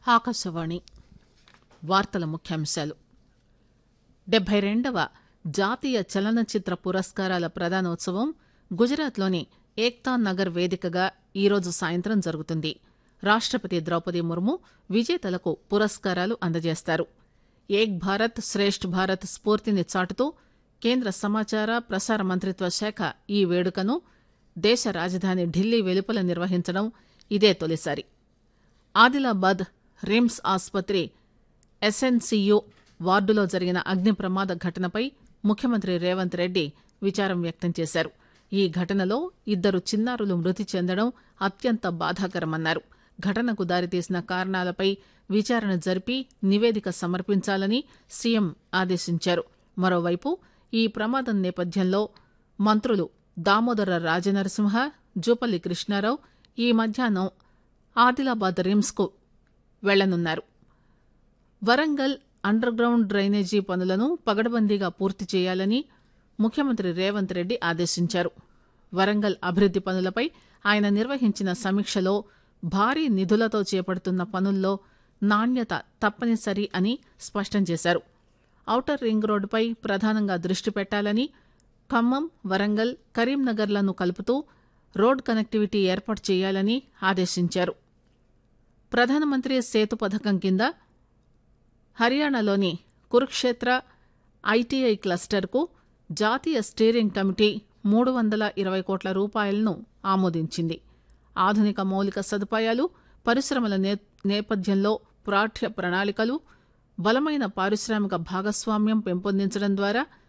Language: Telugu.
ఆకాశవాణి వార్తల ముఖ్యాంశాలు డెబ్బై రెండవ జాతీయ చలనచిత్ర పురస్కారాల ప్రదానోత్సవం గుజరాత్లోని ఏక్తా నగర్ వేదికగా ఈరోజు సాయంత్రం జరుగుతుంది రాష్టపతి ద్రౌపది ముర్ము విజేతలకు పురస్కారాలు అందజేస్తారు ఏక్ భారత్ శ్రేష్ఠ్ భారత్ స్ఫూర్తిని చాటుతూ కేంద్ర సమాచార ప్రసార మంత్రిత్వ శాఖ ఈ వేడుకను దేశ రాజధాని ఢిల్లీ వెలుపల నిర్వహించడం ఇదే తొలిసారి ఆదిలాబాద్ రిమ్స్ ఆసుపత్రి ఎస్ఎన్సీయూ వార్డులో జరిగిన అగ్ని ప్రమాద ఘటనపై ముఖ్యమంత్రి రేవంత్ రెడ్డి విచారం వ్యక్తం చేశారు ఈ ఘటనలో ఇద్దరు చిన్నారులు మృతి చెందడం అత్యంత బాధాకరమన్నారు ఘటనకు దారితీసిన కారణాలపై విచారణ జరిపి నివేదిక సమర్పించాలని సీఎం ఆదేశించారు మరోవైపు ఈ ప్రమాదం నేపథ్యంలో మంత్రులు దామోదర రాజనరసింహ జూపల్లి కృష్ణారావు ఈ మధ్యాహ్నం ఆదిలాబాద్ రిమ్స్ కు వెళ్లనున్నారు వరంగల్ అండర్ గ్రౌండ్ డ్రైనేజీ పనులను పగడబందీగా పూర్తి చేయాలని ముఖ్యమంత్రి రేవంత్ రెడ్డి ఆదేశించారు వరంగల్ అభివృద్ది పనులపై ఆయన నిర్వహించిన సమీక్షలో భారీ నిధులతో చేపడుతున్న పనుల్లో నాణ్యత తప్పనిసరి అని స్పష్టం చేశారు ఔటర్ రింగ్ రోడ్డుపై ప్రధానంగా దృష్టి పెట్టాలని ఖమ్మం వరంగల్ కరీంనగర్లను కలుపుతూ రోడ్ కనెక్టివిటీ ఏర్పాటు చేయాలని ఆదేశించారు ప్రధానమంత్రి సేతు పథకం కింద హర్యానాలోని కురుక్షేత్ర ఐటీఐ క్లస్టర్కు జాతీయ స్టీరింగ్ కమిటీ మూడు వందల ఇరవై కోట్ల రూపాయలను ఆమోదించింది ఆధునిక మౌలిక సదుపాయాలు పరిశ్రమల నే నేపథ్యంలో పాఠ్య ప్రణాళికలు బలమైన పారిశ్రామిక భాగస్వామ్యం పెంపొందించడం ద్వారా